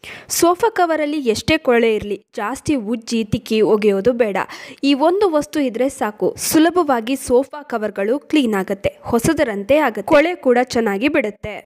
sofa ಕವರಲ್ಲಿ ಎಷ್ಟೇ ಕೊಳೆ ಇರಲಿ ಜಾಸ್ತಿ ಉಜ್ಜಿ ತಿಕ್ಕಿ ಒಗೆಯೋದು ಬೇಡ ಈ ಒಂದು ವಸ್ತು ಇದ್ರೆ ಸಾಕು ಸುಲಭವಾಗಿ ಸೋಫಾ ಕವರ್ಗಳು ಕ್ಲೀನ್ ಆಗುತ್ತೆ ಹೊಸದರಂತೆ ಆಗುತ್ತೆ ಕೊಳೆ ಕೂಡ ಚೆನ್ನಾಗಿ ಬಿಡುತ್ತೆ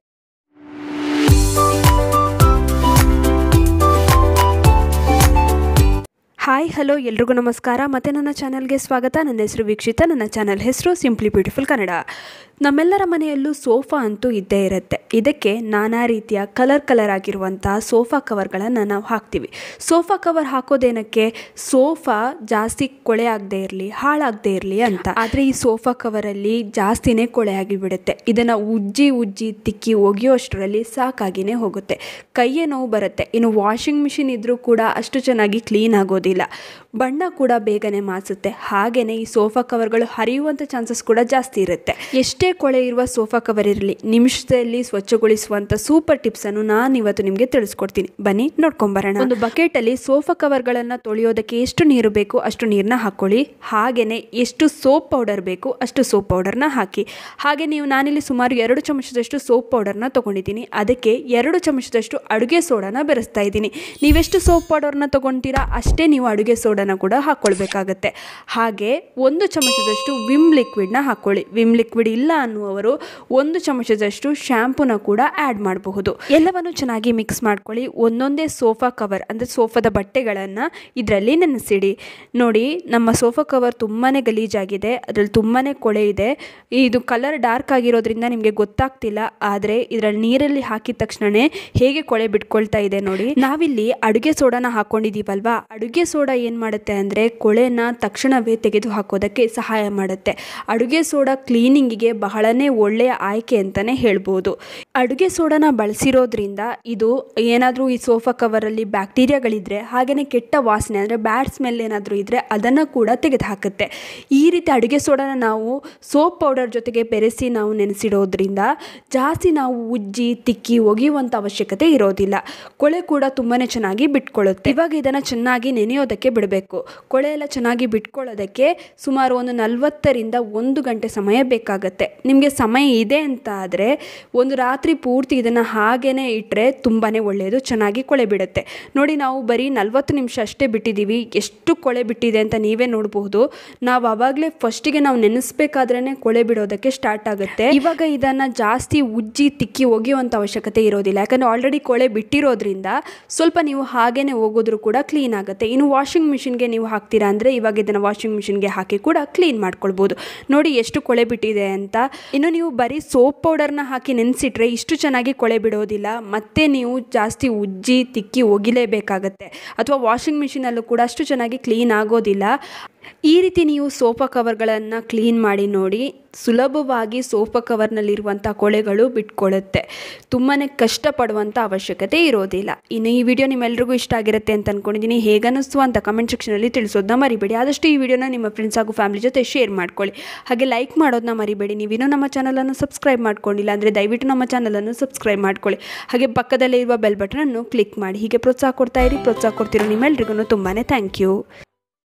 ಹಾಯ್ ಹಲೋ ಎಲ್ರಿಗೂ ನಮಸ್ಕಾರ ಮತ್ತು ನನ್ನ ಚಾನಲ್ಗೆ ಸ್ವಾಗತ ನನ್ನ ಹೆಸರು ವೀಕ್ಷಿತ ನನ್ನ ಚಾನಲ್ ಹೆಸರು ಸಿಂಪ್ಲಿ ಬ್ಯೂಟಿಫುಲ್ ಕನ್ನಡ ನಮ್ಮೆಲ್ಲರ ಮನೆಯಲ್ಲೂ ಸೋಫಾ ಅಂತೂ ಇದ್ದೇ ಇರುತ್ತೆ ಇದಕ್ಕೆ ನಾನಾ ರೀತಿಯ ಕಲರ್ ಕಲರ್ ಆಗಿರುವಂತಹ ಸೋಫಾ ಕವರ್ಗಳನ್ನು ನಾವು ಹಾಕ್ತೀವಿ ಸೋಫಾ ಕವರ್ ಹಾಕೋದೇನಕ್ಕೆ ಸೋಫಾ ಜಾಸ್ತಿ ಕೊಳೆ ಆಗದೆ ಇರಲಿ ಹಾಳಾಗದೇ ಇರಲಿ ಅಂತ ಆದರೆ ಈ ಸೋಫಾ ಕವರಲ್ಲಿ ಜಾಸ್ತಿನೇ ಕೊಳೆ ಆಗಿಬಿಡುತ್ತೆ ಇದನ್ನು ಉಜ್ಜಿ ಉಜ್ಜಿ ತಿಕ್ಕಿ ಒಗೆಯೋಷ್ಟರಲ್ಲಿ ಸಾಕಾಗಿನೇ ಹೋಗುತ್ತೆ ಕೈಯೇ ನೋವು ಬರುತ್ತೆ ಇನ್ನು ವಾಷಿಂಗ್ ಮಿಷಿನ್ ಇದ್ದರೂ ಕೂಡ ಅಷ್ಟು ಚೆನ್ನಾಗಿ ಕ್ಲೀನ್ ಆಗೋದಿಲ್ಲ ಬಣ್ಣ ಕೂಡ ಬೇಗನೆ ಮಾಸುತ್ತೆ ಹಾಗೆಯೇ ಈ ಸೋಫಾ ಕವರ್ಗಳು ಹರಿಯುವಂಥ ಚಾನ್ಸಸ್ ಕೂಡ ಜಾಸ್ತಿ ಇರುತ್ತೆ ಎಷ್ಟೇ ಕೊಳೆ ಇರುವ ಸೋಫಾ ಕವರ್ ಇರಲಿ ನಿಮಿಷದಲ್ಲಿ ಸ್ವಚ್ಛಗೊಳಿಸುವಂಥ ಸೂಪರ್ ಟಿಪ್ಸನ್ನು ನಾನು ಇವತ್ತು ನಿಮಗೆ ತಿಳಿಸ್ಕೊಡ್ತೀನಿ ಬನ್ನಿ ನೋಡ್ಕೊಂಬರೋಣ ಒಂದು ಬಕೆಟಲ್ಲಿ ಸೋಫಾ ಕವರ್ಗಳನ್ನು ತೊಳೆಯೋದಕ್ಕೆ ಎಷ್ಟು ನೀರು ಬೇಕು ಅಷ್ಟು ನೀರನ್ನ ಹಾಕ್ಕೊಳ್ಳಿ ಹಾಗೆಯೇ ಎಷ್ಟು ಸೋಪ್ ಪೌಡರ್ ಬೇಕು ಅಷ್ಟು ಸೋಪ್ ಪೌಡರ್ನ ಹಾಕಿ ಹಾಗೆ ನೀವು ನಾನಿಲ್ಲಿ ಸುಮಾರು ಎರಡು ಚಮಚದಷ್ಟು ಸೋಪ್ ಪೌಡರ್ನ ತೊಗೊಂಡಿದ್ದೀನಿ ಅದಕ್ಕೆ ಎರಡು ಚಮಚದಷ್ಟು ಅಡುಗೆ ಸೋಡಾನ ಬೆರೆಸ್ತಾ ಇದ್ದೀನಿ ನೀವೆಷ್ಟು ಸೋಪ್ ಪೌಡರ್ನ ತೊಗೊಳ್ತೀರಾ ಅಷ್ಟೇ ನೀವು ಅಡುಗೆ ಸೋಡಾನ ಕೂಡ ಹಾಕ್ಕೊಳ್ಬೇಕಾಗತ್ತೆ ಹಾಗೆ ಒಂದು ಚಮಚದಷ್ಟು ವಿಮ್ ಲಿಕ್ವಿಡ್ನ ಹಾಕ್ಕೊಳ್ಳಿ ವಿಮ್ ಲಿಕ್ವಿಡ್ ಇಲ್ಲ ಅನ್ನುವರು ಒಂದು ಚಮಚದಷ್ಟು ಶ್ಯಾಂಪೂನ ಕೂಡ ಆ್ಯಡ್ ಮಾಡಬಹುದು ಎಲ್ಲವನ್ನು ಚೆನ್ನಾಗಿ ಮಿಕ್ಸ್ ಮಾಡ್ಕೊಳ್ಳಿ ಒಂದೊಂದೇ ಸೋಫಾ ಕವರ್ ಅಂದರೆ ಸೋಫಾದ ಬಟ್ಟೆಗಳನ್ನು ಇದರಲ್ಲಿ ನೆನೆಸಿಡಿ ನೋಡಿ ನಮ್ಮ ಸೋಫಾ ಕವರ್ ತುಂಬಾ ಗಲೀಜಾಗಿದೆ ಅದರಲ್ಲಿ ತುಂಬಾ ಕೊಳೆ ಇದೆ ಇದು ಕಲರ್ ಡಾರ್ಕ್ ಆಗಿರೋದ್ರಿಂದ ನಿಮಗೆ ಗೊತ್ತಾಗ್ತಿಲ್ಲ ಆದರೆ ಇದರಲ್ಲಿ ನೀರಲ್ಲಿ ಹಾಕಿದ ತಕ್ಷಣವೇ ಹೇಗೆ ಕೊಳೆ ಬಿಟ್ಕೊಳ್ತಾ ಇದೆ ನೋಡಿ ನಾವಿಲ್ಲಿ ಅಡುಗೆ ಸೋಡಾನ ಹಾಕ್ಕೊಂಡಿದ್ದೀವಲ್ವಾ ಅಡುಗೆ ಸೋಡಾ ಏನು ಮಾಡುತ್ತೆ ಅಂದರೆ ಕೊಳೆನ ತಕ್ಷಣವೇ ತೆಗೆದು ಹಾಕೋದಕ್ಕೆ ಸಹಾಯ ಮಾಡುತ್ತೆ ಅಡುಗೆ ಸೋಡಾ ಕ್ಲೀನಿಂಗಿಗೆ ಬಹಳನೇ ಒಳ್ಳೆಯ ಆಯ್ಕೆ ಅಂತಲೇ ಹೇಳ್ಬೋದು ಅಡುಗೆ ಸೋಡಾನ ಬಳಸಿರೋದ್ರಿಂದ ಇದು ಏನಾದರೂ ಈ ಸೋಫಾ ಕವರಲ್ಲಿ ಬ್ಯಾಕ್ಟೀರಿಯಾಗಳಿದ್ರೆ ಹಾಗೆಯೇ ಕೆಟ್ಟ ವಾಸನೆ ಅಂದರೆ ಬ್ಯಾಡ್ ಸ್ಮೆಲ್ ಏನಾದರೂ ಇದ್ದರೆ ಅದನ್ನು ಕೂಡ ತೆಗೆದು ಹಾಕುತ್ತೆ ಈ ರೀತಿ ಅಡುಗೆ ಸೋಡಾನ ನಾವು ಸೋಪ್ ಪೌಡರ್ ಜೊತೆಗೆ ಬೆರೆಸಿ ನಾವು ನೆನೆಸಿಡೋದ್ರಿಂದ ಜಾಸ್ತಿ ನಾವು ಉಜ್ಜಿ ತಿಕ್ಕಿ ಒಗೆಯುವಂಥ ಅವಶ್ಯಕತೆ ಇರೋದಿಲ್ಲ ಕೊಳೆ ಕೂಡ ತುಂಬಾ ಚೆನ್ನಾಗಿ ಬಿಟ್ಕೊಳ್ಳುತ್ತೆ ಇವಾಗ ಇದನ್ನು ಚೆನ್ನಾಗಿ ನೆನೆಯೋದಕ್ಕೆ ಬಿಡಬೇಕು ಕೊಳೆ ಎಲ್ಲ ಚೆನ್ನಾಗಿ ಬಿಟ್ಕೊಳ್ಳೋದಕ್ಕೆ ಸುಮಾರು ಒಂದು ನಲ್ವತ್ತರಿಂದ ಒಂದು ಗಂಟೆ ಸಮಯ ಬೇಕಾಗುತ್ತೆ ನಿಮಗೆ ಸಮಯ ಇದೆ ಅಂತ ಆದರೆ ಒಂದು ರಾತ್ರಿ ಪೂರ್ತಿ ಇದನ್ನು ಹಾಗೇ ಇಟ್ಟರೆ ತುಂಬಾ ಒಳ್ಳೆಯದು ಚೆನ್ನಾಗಿ ಕೊಳೆ ಬಿಡುತ್ತೆ ನೋಡಿ ನಾವು ಬರೀ ನಲ್ವತ್ತು ನಿಮಿಷ ಅಷ್ಟೇ ಬಿಟ್ಟಿದ್ದೀವಿ ಎಷ್ಟು ಕೊಳೆ ಬಿಟ್ಟಿದೆ ಅಂತ ನೀವೇ ನೋಡಬಹುದು ನಾವು ಆವಾಗಲೇ ಫಸ್ಟಿಗೆ ನಾವು ನೆನೆಸ್ಬೇಕಾದ್ರೇ ಕೊಳೆ ಬಿಡೋದಕ್ಕೆ ಸ್ಟಾರ್ಟ್ ಆಗುತ್ತೆ ಇವಾಗ ಇದನ್ನು ಜಾಸ್ತಿ ಉಜ್ಜಿ ತಿಕ್ಕಿ ಒಗೆಯುವಂಥ ಅವಶ್ಯಕತೆ ಇರೋದಿಲ್ಲ ಯಾಕಂದರೆ ಆಲ್ರೆಡಿ ಕೊಳೆ ಬಿಟ್ಟಿರೋದ್ರಿಂದ ಸ್ವಲ್ಪ ನೀವು ಹಾಗೇನೆ ಹೋಗೋದ್ರೂ ಕೂಡ ಕ್ಲೀನ್ ಆಗುತ್ತೆ ಇನ್ನು ವಾಷಿಂಗ್ ಮಿಷಿನ್ಗೆ ನೀವು ಹಾಕ್ತೀರಾ ಅಂದರೆ ಇವಾಗ ಇದನ್ನು ವಾಷಿಂಗ್ ಮಿಷಿನ್ಗೆ ಹಾಕಿ ಕೂಡ ಕ್ಲೀನ್ ಮಾಡ್ಕೊಳ್ಬೋದು ನೋಡಿ ಎಷ್ಟು ಕೊಳೆ ಬಿಟ್ಟಿದೆ ಅಂತ ಇನ್ನು ನೀವು ಬರೀ ಸೋಪ್ ಪೌಡರ್ನ ಹಾಕಿ ನೆನೆಸಿಟ್ರೆ ಇಷ್ಟು ಚೆನ್ನಾಗಿ ಕೊಳೆ ಬಿಡೋದಿಲ್ಲ ಮತ್ತೆ ನೀವು ಜಾಸ್ತಿ ಉಜ್ಜಿ ತಿಕ್ಕಿ ಒಗಿಲೇಬೇಕಾಗತ್ತೆ ಅಥವಾ ವಾಷಿಂಗ್ ಮಿಷಿನಲ್ಲೂ ಕೂಡ ಅಷ್ಟು ಚೆನ್ನಾಗಿ ಕ್ಲೀನ್ ಆಗೋದಿಲ್ಲ ಈ ರೀತಿ ನೀವು ಸೋಫಾ ಕವರ್ಗಳನ್ನು ಕ್ಲೀನ್ ಮಾಡಿ ನೋಡಿ ಸುಲಭವಾಗಿ ಸೋಫಾ ಕವರ್ನಲ್ಲಿರುವಂಥ ಕೊಳೆಗಳು ಬಿಟ್ಕೊಳ್ಳುತ್ತೆ ತುಂಬಾ ಕಷ್ಟಪಡುವಂಥ ಅವಶ್ಯಕತೆ ಇರೋದಿಲ್ಲ ಇನ್ನು ಈ ವಿಡಿಯೋ ನಿಮ್ಮೆಲ್ರಿಗೂ ಇಷ್ಟ ಆಗಿರುತ್ತೆ ಅಂತ ಅಂದ್ಕೊಂಡಿದ್ದೀನಿ ಹೇಗನ್ನಿಸ್ತು ಅಂತ ಕಮೆಂಟ್ ಸೆಕ್ಷನಲ್ಲಿ ತಿಳಿಸೋದನ್ನ ಮರಿಬೇಡಿ ಆದಷ್ಟು ಈ ವಿಡಿಯೋನ ನಿಮ್ಮ ಫ್ರೆಂಡ್ಸ್ ಹಾಗೂ ಫ್ಯಾಮಿಲಿ ಜೊತೆ ಶೇರ್ ಮಾಡ್ಕೊಳ್ಳಿ ಹಾಗೆ ಲೈಕ್ ಮಾಡೋದನ್ನ ಮರಿಬೇಡಿ ನೀವಿನ್ನೂ ನಮ್ಮ ಚಾನಲನ್ನು ಸಬ್ಸ್ಕ್ರೈಬ್ ಮಾಡ್ಕೊಂಡಿಲ್ಲ ಅಂದರೆ ದಯವಿಟ್ಟು ನಮ್ಮ ಚಾನಲನ್ನು ಸಬ್ಸ್ಕ್ರೈಬ್ ಮಾಡ್ಕೊಳ್ಳಿ ಹಾಗೆ ಪಕ್ಕದಲ್ಲೇ ಇರುವ ಬೆಲ್ ಬಟನನ್ನು ಕ್ಲಿಕ್ ಮಾಡಿ ಹೀಗೆ ಪ್ರೋತ್ಸಾಹ ಕೊಡ್ತಾ ಇರಿ ಪ್ರೋತ್ಸಾಹ ಕೊಡ್ತಿರೋ ನಿಮ್ಮೆಲ್ರಿಗೂ ತುಂಬಾ ಥ್ಯಾಂಕ್ ಯು